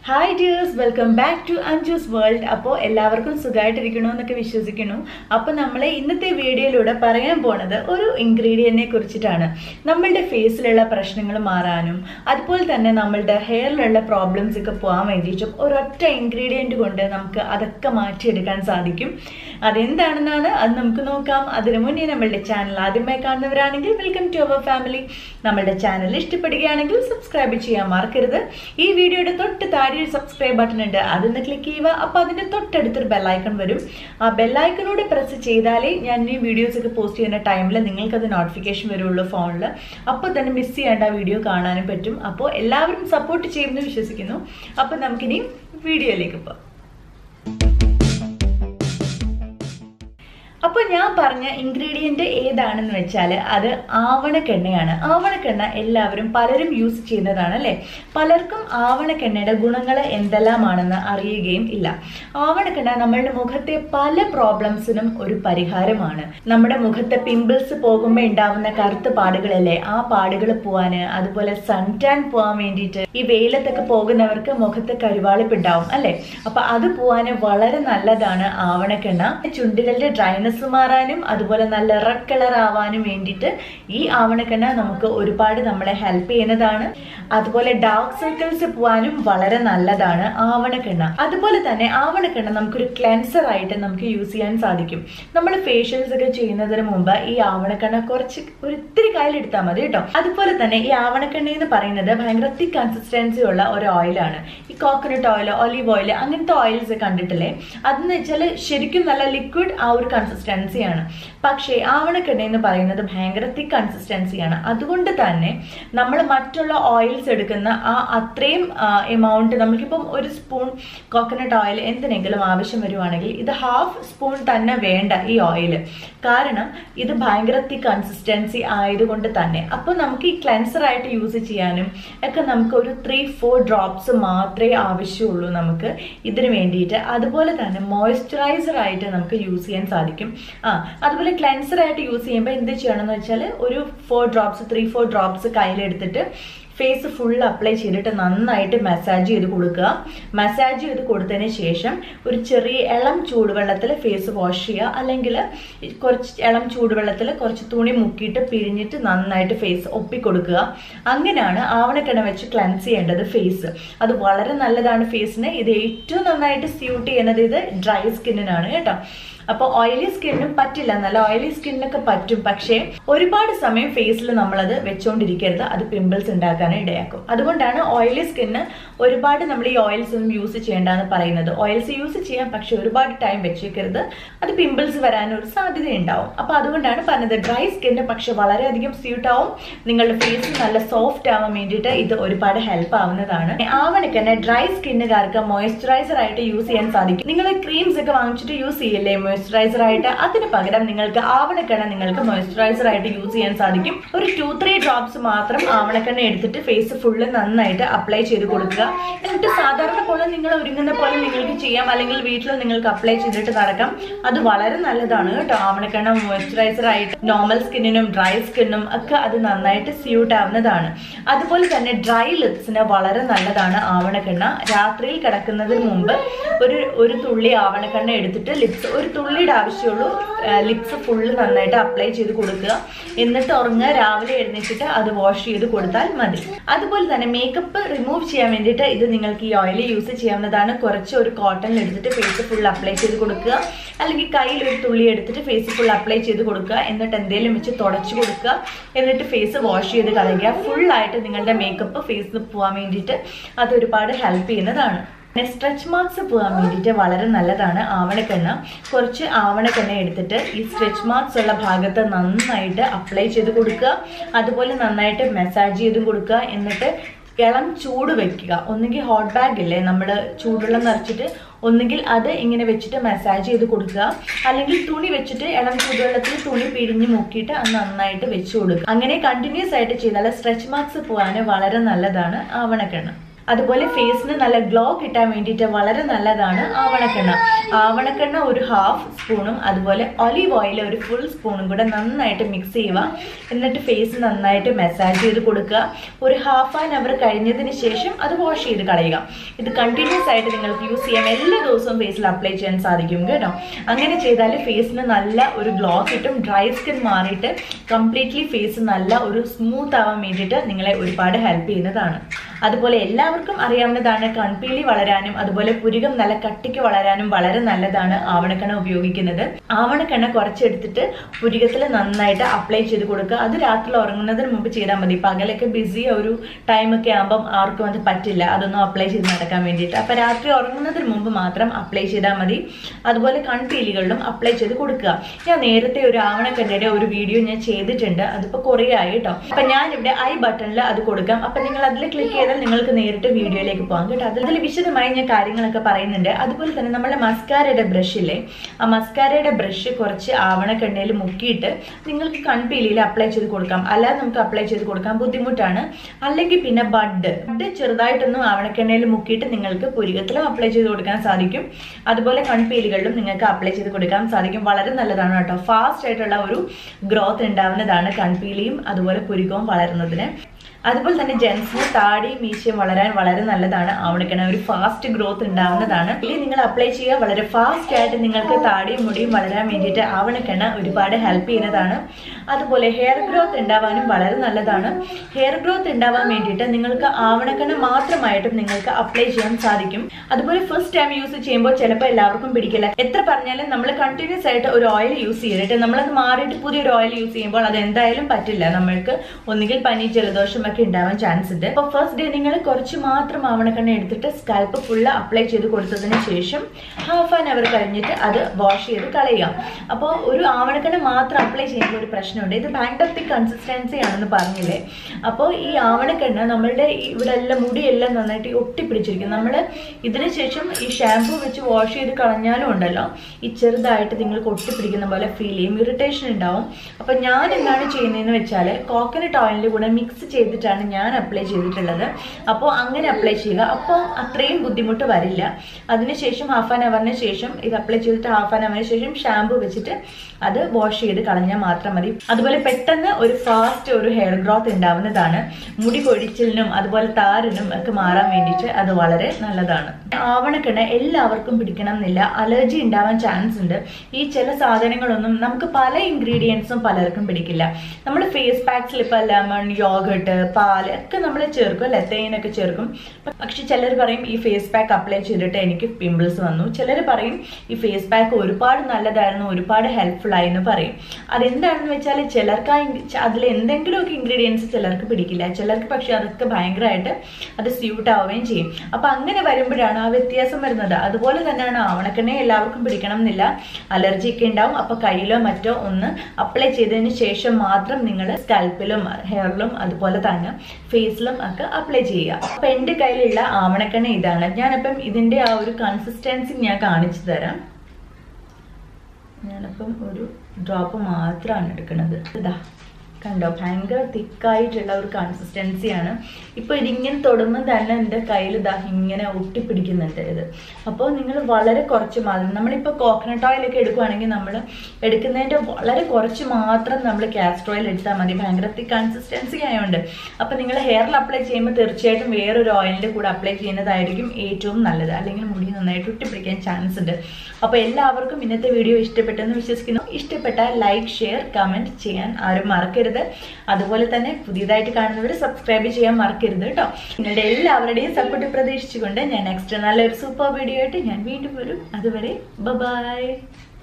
hi dears welcome back to Anju's world അപ്പോൾ എല്ലാവർക്കും സുഖമായിട്ടിരിക്കണമെന്നൊക്കെ വിശ്വസിക്കുന്നു അപ്പോൾ നമ്മൾ ഇന്നത്തെ വീഡിയോയിലൂടെ പറയാൻ പോണത് ഒരു ഇൻഗ്രീഡിയൻറ്റിനെ കുറിച്ചിട്ടാണ് നമ്മളുടെ ഫേസിലുള്ള പ്രശ്നങ്ങൾ മാറാനും അതുപോലെ തന്നെ നമ്മളുടെ ഹെയറിലുള്ള പ്രോബ്ലംസ് ഒക്കെ പോകാൻ വേണ്ടിയിട്ടും ഒരൊറ്റ ഇൻഗ്രീഡിയൻറ്റ് കൊണ്ട് നമുക്ക് അതൊക്കെ മാറ്റിയെടുക്കാൻ സാധിക്കും അതെന്താണെന്നാണ് അത് നമുക്ക് നോക്കാം അതിനു മുന്നേ നമ്മളുടെ ചാനൽ ആദ്യമായി കാണുന്നവരാണെങ്കിൽ വെൽക്കം ടു അവർ ഫാമിലി നമ്മളുടെ ചാനൽ ഇഷ്ടപ്പെടുകയാണെങ്കിൽ സബ്സ്ക്രൈബ് ചെയ്യാൻ മറക്കരുത് ഈ വീഡിയോയുടെ തൊട്ട് താഴെ ഒരു സബ്സ്ക്രൈബ് ബട്ടൺ ഉണ്ട് അതൊന്ന് ക്ലിക്ക് ചെയ്യുക അപ്പോൾ അതിൻ്റെ തൊട്ടടുത്തൊരു ബെല്ലൈക്കൺ വരും ആ ബെല്ലൈക്കനോട് പ്രസ് ചെയ്താലേ ഞാൻ ഈ വീഡിയോസ് ഒക്കെ പോസ്റ്റ് ചെയ്യുന്ന ടൈമിൽ നിങ്ങൾക്കത് നോട്ടിഫിക്കേഷൻ വരുള്ളൂ ഫോണിൽ അപ്പോൾ തന്നെ മിസ് ചെയ്യേണ്ട ആ വീഡിയോ കാണാനും പറ്റും അപ്പോൾ എല്ലാവരും സപ്പോർട്ട് ചെയ്യുമെന്ന് വിശ്വസിക്കുന്നു അപ്പോൾ നമുക്കിനി വീഡിയോയിലേക്ക് പോകാം അപ്പോൾ ഞാൻ പറഞ്ഞ ഇൻഗ്രീഡിയൻറ്റ് ഏതാണെന്ന് വെച്ചാൽ അത് ആവണക്കെണ്ണയാണ് ആവണക്കെണ്ണ എല്ലാവരും പലരും യൂസ് ചെയ്യുന്നതാണ് അല്ലേ പലർക്കും ആവണക്കെണ്ണയുടെ ഗുണങ്ങൾ എന്തെല്ലാമാണെന്ന് അറിയുകയും ഇല്ല ആവണക്കെണ്ണ നമ്മളുടെ മുഖത്തെ പല പ്രോബ്ലംസിനും ഒരു പരിഹാരമാണ് നമ്മുടെ മുഖത്തെ പിമ്പിൾസ് പോകുമ്പോൾ ഉണ്ടാവുന്ന കറുത്ത പാടുകളല്ലേ ആ പാടുകൾ പോവാന് അതുപോലെ സൺ ടാൻ പോകാൻ വേണ്ടിയിട്ട് ഈ വെയിലത്തൊക്കെ പോകുന്നവർക്ക് മുഖത്ത് കരുവാളിപ്പ് ഉണ്ടാവും അല്ലേ അപ്പൊ അത് പോവാന് വളരെ നല്ലതാണ് ആവണക്കെണ്ണ ചുണ്ടുകളുടെ ഡ്രൈനസ് മാറാനും അതുപോലെ നല്ല റെഡ് കളർ ആവാനും വേണ്ടിയിട്ട് ഈ ആവണക്കെണ്ണ നമുക്ക് ഒരുപാട് നമ്മളെ ഹെൽപ്പ് ചെയ്യുന്നതാണ് അതുപോലെ ഡാർക്ക് സർക്കിൾസ് പോവാനും വളരെ നല്ലതാണ് ആവണക്കെണ്ണ അതുപോലെ തന്നെ ആവണക്കെണ്ണ നമുക്കൊരു ക്ലെൻസർ ആയിട്ട് നമുക്ക് യൂസ് ചെയ്യാൻ സാധിക്കും നമ്മൾ ഫേഷ്യൽസ് ഒക്കെ ചെയ്യുന്നതിന് മുമ്പ് ഈ ആവണക്കെണ്ണ കുറച്ച് ഒരു ഇത്തിരി കയ്യിലെടുത്താൽ മതി കേട്ടോ അതുപോലെ തന്നെ ഈ ആവണക്കെണ്ണ എന്ന് പറയുന്നത് ഭയങ്കര തിക് കൺസിസ്റ്റൻസി ഉള്ള ഒരു ഓയിലാണ് ഈ കോക്കനട്ട് ഓയിൽ ഒലീവ് ഓയിൽ അങ്ങനത്തെ ഓയിൽസ് കണ്ടിട്ടില്ലേ അതെന്ന് വെച്ചാൽ ശരിക്കും നല്ല ലിക്വിഡ് ആ ഒരു കൺസിസ്റ്റൻസിയാണ് പക്ഷേ ആവണക്കെണ്ണ എന്ന് പറയുന്നത് ഭയങ്കര തിക് കൺസിസ്റ്റൻസിയാണ് അതുകൊണ്ട് തന്നെ നമ്മൾ മറ്റുള്ള ഓയിൽസ് എടുക്കുന്ന ആ അത്രയും എമൗണ്ട് നമുക്കിപ്പം ഒരു സ്പൂൺ കോക്കനട്ട് ഓയിൽ എന്തിനെങ്കിലും ആവശ്യം വരുവാണെങ്കിൽ ഇത് ഹാഫ് സ്പൂൺ തന്നെ വേണ്ട ഈ ഓയിൽ കാരണം ഇത് ഭയങ്കര തിക് കൺസിസ്റ്റൻസി ആയതുകൊണ്ട് തന്നെ അപ്പോൾ നമുക്ക് ഈ ക്ലെൻസർ ആയിട്ട് യൂസ് ചെയ്യാനും ഒക്കെ നമുക്ക് ഒരു ത്രീ ഫോർ ഡ്രോപ്സ് മാത്രമേ ആവശ്യമുള്ളൂ നമുക്ക് ഇതിന് വേണ്ടിയിട്ട് അതുപോലെ തന്നെ മോയ്സ്ചറൈസർ ആയിട്ട് നമുക്ക് യൂസ് ചെയ്യാൻ സാധിക്കും ആ അതുപോലെ ക്ലെൻസർ ആയിട്ട് യൂസ് ചെയ്യുമ്പോൾ എന്ത് ചെയ്യണമെന്ന് വെച്ചാൽ ഒരു four drops three four drops കയ്യിലെടുത്തിട്ട് ഫേസ് ഫുൾ അപ്ലൈ ചെയ്തിട്ട് നന്നായിട്ട് മസാജ് ചെയ്ത് കൊടുക്കുക മസാജ് ചെയ്ത് കൊടുത്തതിന് ശേഷം ഒരു ചെറിയ ഇളം ചൂടുവെള്ളത്തിൽ ഫേസ് വാഷ് ചെയ്യുക അല്ലെങ്കിൽ കുറച്ച് ഇളം ചൂടുവെള്ളത്തിൽ കുറച്ച് തുണി മുക്കിയിട്ട് പിഴിഞ്ഞിട്ട് നന്നായിട്ട് ഫേസ് ഒപ്പിക്കൊടുക്കുക അങ്ങനെയാണ് ആവണക്കെണ്ണ വെച്ച് ക്ലൻസ് ചെയ്യേണ്ടത് ഫേസ് അത് വളരെ നല്ലതാണ് ഫേസിന് ഇത് ഏറ്റവും നന്നായിട്ട് സ്യൂട്ട് ചെയ്യുന്നത് ഇത് ഡ്രൈ സ്കിന്നിനാണ് കേട്ടോ അപ്പോൾ ഓയിലി സ്കിന്നും പറ്റില്ല നല്ല ഓയിലി സ്കിന്നൊക്കെ പറ്റും പക്ഷേ ഒരുപാട് സമയം ഫേസിൽ നമ്മളത് വെച്ചുകൊണ്ടിരിക്കരുത് അത് പിമ്പിൾസ് ഉണ്ടാക്കാൻ ഇടയാക്കും അതുകൊണ്ടാണ് ഓയിലി സ്കിന്ന് ഒരുപാട് നമ്മൾ ഈ ഓയിൽസ് ഒന്നും യൂസ് ചെയ്യേണ്ടെന്ന് പറയുന്നത് ഓയിൽസ് യൂസ് ചെയ്യാം പക്ഷെ ഒരുപാട് ടൈം വെച്ചേക്കരുത് അത് പിമ്പിൾസ് വരാനൊരു സാധ്യത ഉണ്ടാവും അപ്പോൾ അതുകൊണ്ടാണ് പറഞ്ഞത് ഡ്രൈ സ്കിന്ന് പക്ഷെ വളരെയധികം സ്യൂട്ട് ആവും നിങ്ങളുടെ ഫേസ് നല്ല സോഫ്റ്റ് ആവാൻ വേണ്ടിയിട്ട് ഇത് ഒരുപാട് ഹെൽപ്പ് ആവുന്നതാണ് ആവണക്കന്നെ ഡ്രൈ സ്കിന്നുകാർക്ക് മോയ്സ്ചറൈസർ ആയിട്ട് യൂസ് ചെയ്യാൻ സാധിക്കും നിങ്ങൾ ക്രീംസ് ഒക്കെ വാങ്ങിച്ചിട്ട് യൂസ് ചെയ്യില്ലേ മോയ്സ്ചറൈസർ ആയിട്ട് അതിന് പകരം നിങ്ങൾക്ക് ആവണക്കെണ്ണ നിങ്ങൾക്ക് മോയ്സ്ചറൈസർ ആയിട്ട് യൂസ് ചെയ്യാൻ സാധിക്കും ഒരു ടു ത്രീ ഡ്രോപ്സ് മാത്രം ആവണക്കെണ്ണ എടുത്തിട്ട് ഫേസ് ഫുള്ള് നന്നായിട്ട് അപ്ലൈ ചെയ്ത് കൊടുക്കുക എന്നിട്ട് സാധാരണ പോലെ നിങ്ങൾ ഒരുങ്ങുന്ന പോലെ നിങ്ങൾക്ക് ചെയ്യാം അല്ലെങ്കിൽ വീട്ടിൽ നിങ്ങൾക്ക് അപ്ലൈ ചെയ്തിട്ട് നടക്കാം അത് വളരെ നല്ലതാണ് കേട്ടോ ആവണക്കെണ്ണ മോയ്സ്ചറൈസർ ആയിട്ട് നോർമൽ സ്കിന്നിനും ഡ്രൈ സ്കിന്നും ഒക്കെ അത് നന്നായിട്ട് സ്യൂട്ട് ആവുന്നതാണ് അതുപോലെ തന്നെ ഡ്രൈ ലിപ്സിന് വളരെ നല്ലതാണ് ആവണക്കെണ്ണ രാത്രിയിൽ കിടക്കുന്നതിന് മുമ്പ് ഒരു ഒരു തുള്ളി ആവണക്കെണ്ണ എടുത്തിട്ട് ലിപ്സ് ഒരു തുള്ളിയുടെ ആവശ്യമുള്ളൂ ലിപ്സ് ഫുള്ള് നന്നായിട്ട് അപ്ലൈ ചെയ്ത് കൊടുക്കുക എന്നിട്ട് ഉറങ്ങുക രാവിലെ എഴുന്നേറ്റിട്ട് അത് വാഷ് ചെയ്ത് കൊടുത്താൽ മതി അതുപോലെ തന്നെ മേക്കപ്പ് റിമൂവ് ചെയ്യാൻ വേണ്ടിയിട്ട് ഇത് നിങ്ങൾക്ക് ഈ ഓയിൽ യൂസ് ചെയ്യാവുന്നതാണ് കുറച്ച് ഒരു കോട്ടൺ എടുത്തിട്ട് ഫേസ് ഫുൾ അപ്ലൈ ചെയ്ത് കൊടുക്കുക അല്ലെങ്കിൽ കയ്യിൽ ഒരു തുള്ളി എടുത്തിട്ട് ഫേസ് ഫുൾ അപ്ലൈ ചെയ്ത് കൊടുക്കുക എന്നിട്ട് എന്തെങ്കിലും വെച്ച് തുടച്ചു കൊടുക്കുക എന്നിട്ട് ഫേസ് വാഷ് ചെയ്ത് കളയുക ഫുള്ളായിട്ട് നിങ്ങളുടെ മേക്കപ്പ് ഫേസിൽ പോകാൻ വേണ്ടിയിട്ട് അത് ഒരുപാട് ഹെൽപ്പ് ചെയ്യുന്നതാണ് പിന്നെ സ്ട്രെച്ച് മാർക്സ് പോകാൻ വേണ്ടിയിട്ട് വളരെ നല്ലതാണ് ആവണക്കെണ്ണ കുറച്ച് ആവണക്കെണ്ണ എടുത്തിട്ട് ഈ സ്ട്രെച്ച് മാർക്സ് ഉള്ള ഭാഗത്ത് നന്നായിട്ട് അപ്ലൈ ചെയ്ത് കൊടുക്കുക അതുപോലെ നന്നായിട്ട് മസാജ് ചെയ്ത് കൊടുക്കുക എന്നിട്ട് ഇളം ചൂട് വെക്കുക ഒന്നുകിൽ ഹോട്ട് ബാഗ് ഇല്ലേ നമ്മൾ ചൂടുവെള്ളം നിറച്ചിട്ട് ഒന്നുകിൽ അത് ഇങ്ങനെ വെച്ചിട്ട് മസാജ് ചെയ്ത് കൊടുക്കുക അല്ലെങ്കിൽ തുണി വെച്ചിട്ട് ഇളം ചൂടുവെള്ളത്തിൽ തുണി പിഴിഞ്ഞ് മുക്കിയിട്ട് അത് നന്നായിട്ട് വെച്ച് കൊടുക്കുക അങ്ങനെ കണ്ടിന്യൂസ് ആയിട്ട് ചെയ്താൽ സ്ട്രെച്ച് മാർക്സ് പോകാൻ വളരെ നല്ലതാണ് ആവണക്കെണ്ണ അതുപോലെ ഫേസിന് നല്ല ഗ്ലോ കിട്ടാൻ വേണ്ടിയിട്ട് വളരെ നല്ലതാണ് ആവണക്കെണ്ണ ആവണക്കെണ്ണ ഒരു ഹാഫ് സ്പൂണും അതുപോലെ ഒലീവ് ഓയിൽ ഒരു ഫുൾ സ്പൂണും കൂടെ നന്നായിട്ട് മിക്സ് ചെയ്യുക എന്നിട്ട് ഫേസ് നന്നായിട്ട് മസാജ് ചെയ്ത് കൊടുക്കുക ഒരു ഹാഫ് ആൻ അവർ കഴിഞ്ഞതിന് ശേഷം അത് വാഷ് ചെയ്ത് കളയുക ഇത് കണ്ടിന്യൂസ് ആയിട്ട് നിങ്ങൾക്ക് യൂസ് ചെയ്യാം എല്ലാ ദിവസവും ഫേസിൽ അപ്ലൈ ചെയ്യാൻ സാധിക്കും കേട്ടോ അങ്ങനെ ചെയ്താൽ ഫേസിന് നല്ല ഒരു ഗ്ലോ കിട്ടും ഡ്രൈ സ്കിൻ മാറിയിട്ട് കംപ്ലീറ്റ്ലി ഫേസ് നല്ല ഒരു സ്മൂത്ത് ആവാൻ വേണ്ടിയിട്ട് നിങ്ങളെ ഒരുപാട് ഹെൽപ്പ് ചെയ്യുന്നതാണ് അതുപോലെ എല്ലാവർക്കും അറിയാവുന്നതാണ് കൺപീലി വളരാനും അതുപോലെ പുരികം നല്ല കട്ടിക്ക് വളരാനും വളരെ നല്ലതാണ് ആവണക്കെണ്ണ ഉപയോഗിക്കുന്നത് ആവണക്കെണ്ണ കുറച്ചെടുത്തിട്ട് പുരികത്തിൽ നന്നായിട്ട് അപ്ലൈ ചെയ്ത് കൊടുക്കുക അത് രാത്രി ഉറങ്ങുന്നതിന് മുമ്പ് ചെയ്താൽ മതി പകലൊക്കെ ബിസി ഒരു ടൈമൊക്കെ ആകുമ്പം ആർക്കും അത് പറ്റില്ല അതൊന്നും അപ്ലൈ ചെയ്ത് നടക്കാൻ വേണ്ടിയിട്ട് അപ്പം രാത്രി ഉറങ്ങുന്നതിന് മുമ്പ് മാത്രം അപ്ലൈ ചെയ്താൽ മതി അതുപോലെ കൺപീലികളിലും അപ്ലൈ ചെയ്ത് കൊടുക്കുക ഞാൻ നേരത്തെ ഒരു ആവണക്കെണ്ണയുടെ ഒരു വീഡിയോ ഞാൻ ചെയ്തിട്ടുണ്ട് അതിപ്പോൾ കുറേ ആയി കേട്ടോ അപ്പം ഞാൻ ഇവിടെ ഐ ബട്ടണിൽ അത് കൊടുക്കാം അപ്പം നിങ്ങൾ അതിൽ ക്ലിക്ക് ചെയ്താൽ നിങ്ങൾക്ക് നേരിട്ട് വീഡിയോയിലേക്ക് പോകാം കേട്ടോ അതിൽ വിശദമായി ഞാൻ കാര്യങ്ങളൊക്കെ പറയുന്നുണ്ട് അതുപോലെ തന്നെ നമ്മുടെ മസ്കാരയുടെ ബ്രഷില്ലേ ആ മസ്കാരയുടെ ബ്രഷ് കുറച്ച് ആവണക്കെണ്ണയിൽ മുക്കിയിട്ട് നിങ്ങൾക്ക് കൺപീലിയിൽ അപ്ലൈ ചെയ്ത് കൊടുക്കാം അല്ലാതെ നമുക്ക് അപ്ലൈ ചെയ്ത് കൊടുക്കാൻ ബുദ്ധിമുട്ടാണ് അല്ലെങ്കിൽ പിന്നെ ബഡ് ബഡ് ചെറുതായിട്ടൊന്നും ആവണക്കെണ്ണയിൽ മുക്കിയിട്ട് നിങ്ങൾക്ക് പുരികത്തിലും അപ്ലൈ ചെയ്ത് കൊടുക്കാൻ സാധിക്കും അതുപോലെ കൺപീലികളിലും നിങ്ങൾക്ക് അപ്ലൈ ചെയ്ത് കൊടുക്കാൻ സാധിക്കും വളരെ നല്ലതാണ് കേട്ടോ ഫാസ്റ്റ് ആയിട്ടുള്ള ഒരു ഗ്രോത്ത് ഉണ്ടാവുന്നതാണ് കൺപീലിയും അതുപോലെ പുരികവും വളരുന്നതിന് അതുപോലെ തന്നെ ജെൻസിന് താടി മീശയും വളരാൻ വളരെ നല്ലതാണ് ആവണിക്കണ ഒരു ഫാസ്റ്റ് ഗ്രോത്ത് ഉണ്ടാവുന്നതാണ് ഇല്ലെങ്കിൽ നിങ്ങൾ അപ്ലൈ ചെയ്യുക വളരെ ഫാസ്റ്റ് ആയിട്ട് നിങ്ങൾക്ക് താടിയും മുടിയും വളരാൻ വേണ്ടിയിട്ട് ആവണക്കെണ്ണ ഒരുപാട് ഹെൽപ്പ് ചെയ്യുന്നതാണ് അതുപോലെ ഹെയർ ഗ്രോത്ത് ഉണ്ടാവാനും വളരെ നല്ലതാണ് ഹെയർ ഗ്രോത്ത് ഉണ്ടാവാൻ വേണ്ടിയിട്ട് നിങ്ങൾക്ക് ആവണക്കെണ്ണ മാത്രമായിട്ടും നിങ്ങൾക്ക് അപ്ലൈ ചെയ്യാൻ സാധിക്കും അതുപോലെ ഫസ്റ്റ് ടൈം യൂസ് ചെയ്യുമ്പോൾ ചിലപ്പോൾ എല്ലാവർക്കും പിടിക്കില്ല എത്ര പറഞ്ഞാലും നമ്മൾ കണ്ടിന്യൂസ് ആയിട്ട് ഒരു ഓയിൽ യൂസ് ചെയ്തിട്ട് നമ്മളത് മാറിയിട്ട് പുതിയൊരു ഓയിൽ യൂസ് ചെയ്യുമ്പോൾ അത് എന്തായാലും പറ്റില്ല നമ്മൾക്ക് ഒന്നുകിൽ പനി ജലദോഷം ഒക്കെ ഉണ്ടാവാൻ ചാൻസ് ഉണ്ട് അപ്പോൾ ഫസ്റ്റ് ഡേ നിങ്ങൾ കുറച്ച് മാത്രം ആവണക്കെണ്ണ എടുത്തിട്ട് സ്കാൽപ്പ് ഫുള്ള് അപ്ലൈ ചെയ്ത് കൊടുത്തതിന് ശേഷം ഹാഫ് ആൻ അവർ കഴിഞ്ഞിട്ട് അത് വാഷ് ചെയ്ത് കളയാം അപ്പോൾ ഒരു ആവണക്കെണ്ണ മാത്രം അപ്ലൈ ചെയ്യുമ്പോൾ ഒരു പ്രശ്നമുണ്ട് ഇത് ഭയങ്കര തിക്ക് കൺസിസ്റ്റൻസി ആണെന്ന് പറഞ്ഞില്ലേ അപ്പോൾ ഈ ആവണക്കെണ്ണ നമ്മളുടെ ഇവിടെ എല്ലാം മുടിയെല്ലാം നന്നായിട്ട് ഒട്ടിപ്പിടിച്ചിരിക്കും നമ്മൾ ഇതിന് ശേഷം ഈ ഷാമ്പു വെച്ച് വാഷ് ചെയ്ത് കളഞ്ഞാലും ഉണ്ടല്ലോ ഈ ചെറുതായിട്ട് നിങ്ങൾക്ക് ഒട്ടിപ്പിടിക്കുന്ന പോലെ ഫീൽ ചെയ്യും ഇറിറ്റേഷൻ ഉണ്ടാവും അപ്പോൾ ഞാൻ എന്താണ് ചെയ്യുന്നതെന്ന് വെച്ചാൽ കോക്കനട്ട് ഓയിലിൻ്റെ കൂടെ മിക്സ് ചെയ്തിട്ടാണ് ഞാൻ അപ്ലൈ ചെയ്തിട്ടുള്ളത് അപ്പോൾ അങ്ങനെ അപ്ലൈ ചെയ്യുക അപ്പോൾ അത്രയും ബുദ്ധിമുട്ട് വരില്ല അതിനുശേഷം ഹാഫ് ആൻ അവറിന് ശേഷം ഇത് അപ്ലൈ ചെയ്തിട്ട് ഹാഫ് ആൻ അവറിന് ശേഷം ഷാമ്പു വെച്ചിട്ട് അത് വാഷ് ചെയ്ത് കളഞ്ഞാൽ മാത്രം മതി അതുപോലെ പെട്ടെന്ന് ഒരു ഫാസ്റ്റ് ഒരു ഹെയർ ഗ്രോത്ത് ഉണ്ടാവുന്നതാണ് മുടി കൊഴിച്ചിലിനും അതുപോലെ താരനും ഒക്കെ മാറാൻ വേണ്ടിയിട്ട് അത് വളരെ നല്ലതാണ് ആവണക്കെണ്ണ എല്ലാവർക്കും പിടിക്കണം എന്നില്ല അലർജി ഉണ്ടാവാൻ ചാൻസ് ഉണ്ട് ഈ ചില സാധനങ്ങളൊന്നും നമുക്ക് പല ഇൻഗ്രീഡിയൻസും പലർക്കും പിടിക്കില്ല നമ്മൾ ഫേസ് പാക്സിൽ ഇപ്പോൾ ലെമൺ യോഗട്ട് പാല് ഒക്കെ നമ്മൾ ചേർക്കും അല്ലെ തേനൊക്കെ ചേർക്കും പക്ഷെ ചിലർ പറയും ഈ ഫേസ് പാക്ക് അപ്ലൈ ചെയ്തിട്ട് എനിക്ക് പിമ്പിൾസ് വന്നു ചിലർ പറയും ഈ ഫേസ് പാക്ക് ഒരുപാട് നല്ലതായിരുന്നു ഒരുപാട് ഹെൽപ്ഫുൾ ആയി എന്ന് പറയും അതെന്താണെന്ന് വെച്ചാൽ ചിലർക്ക് ആ അതിൽ എന്തെങ്കിലുമൊക്കെ ഇൻഗ്രീഡിയൻസ് ചിലർക്ക് പിടിക്കില്ല ചിലർക്ക് പക്ഷെ അതൊക്കെ ഭയങ്കരമായിട്ട് അത് സ്യൂട്ട് ആവുകയും ചെയ്യും അപ്പൊ അങ്ങനെ വരുമ്പോഴാണ് ആ വ്യത്യാസം വരുന്നത് അതുപോലെ തന്നെയാണ് ആവണക്കെണ്ണ എല്ലാവർക്കും പിടിക്കണം എന്നില്ല അലർജി ഒക്കെ ഉണ്ടാവും അപ്പൊ കയ്യിലോ മറ്റോ ഒന്ന് അപ്ലൈ ചെയ്തതിന് ശേഷം മാത്രം നിങ്ങൾ സ്കാൽപ്പിലും ഹെയറിലും അതുപോലെ തന്നെ ഫേസിലും ഒക്കെ അപ്ലൈ ചെയ്യുക അപ്പൊ എൻ്റെ കയ്യിലുള്ള ആവണക്കെണ്ണ ഇതാണ് ഞാനിപ്പം ഇതിന്റെ ആ ഒരു കൺസിസ്റ്റൻസി ഞാൻ കാണിച്ചു തരാം ഞാനിപ്പം ഒരു ഡ്രോപ്പ് മാത്രമാണ് എടുക്കുന്നത് ഇതാ കണ്ടോ ഭയങ്കര തിക്കായിട്ടുള്ള ഒരു കൺസിസ്റ്റൻസിയാണ് ഇപ്പോൾ ഇതിങ്ങനെ തൊടുമ്പോൾ തന്നെ എൻ്റെ കയ്യിൽ ഇതാ ഇങ്ങനെ ഒട്ടിപ്പിടിക്കുന്നുണ്ട് ഇത് അപ്പോൾ നിങ്ങൾ വളരെ കുറച്ച് മാത്രം നമ്മളിപ്പോൾ കോക്കനട്ട് ഓയിലൊക്കെ എടുക്കുവാണെങ്കിൽ നമ്മൾ എടുക്കുന്നതിൻ്റെ വളരെ കുറച്ച് മാത്രം നമ്മൾ കാസ്റ്റർ ഓയിൽ എടുത്താൽ മതി ഭയങ്കര തിക്ക് കൺസിസ്റ്റൻസി ആയതുകൊണ്ട് അപ്പോൾ നിങ്ങൾ ഹെയറിൽ അപ്ലൈ ചെയ്യുമ്പോൾ തീർച്ചയായിട്ടും വേറൊരു ഓയിലിൻ്റെ കൂടെ അപ്ലൈ ചെയ്യുന്നതായിരിക്കും ഏറ്റവും നല്ലത് അല്ലെങ്കിൽ മുടി നന്നായിട്ട് ഒട്ടിപ്പിടിക്കാൻ ചാൻസ് ഉണ്ട് അപ്പോൾ എല്ലാവർക്കും ഇന്നത്തെ വീഡിയോ ഇഷ്ടപ്പെട്ടെന്ന് വിശ്വസിക്കുന്നു ഇഷ്ടപ്പെട്ടാൽ ലൈക്ക് ഷെയർ കമൻറ്റ് ചെയ്യാൻ ആരും മറക്കരുത് അതുപോലെ തന്നെ പുതിയതായിട്ട് കാണുന്നവർ സബ്സ്ക്രൈബ് ചെയ്യാൻ മറക്കരുത് കേട്ടോ നിങ്ങളുടെ എല്ലാവരുടെയും സപ്പോർട്ട് പ്രതീക്ഷിച്ചുകൊണ്ട് ഞാൻ നെക്സ്റ്റ് നല്ലൊരു സൂപ്പർ വീഡിയോ ആയിട്ട് ഞാൻ വീണ്ടും വരും അതുവരെ ബൈ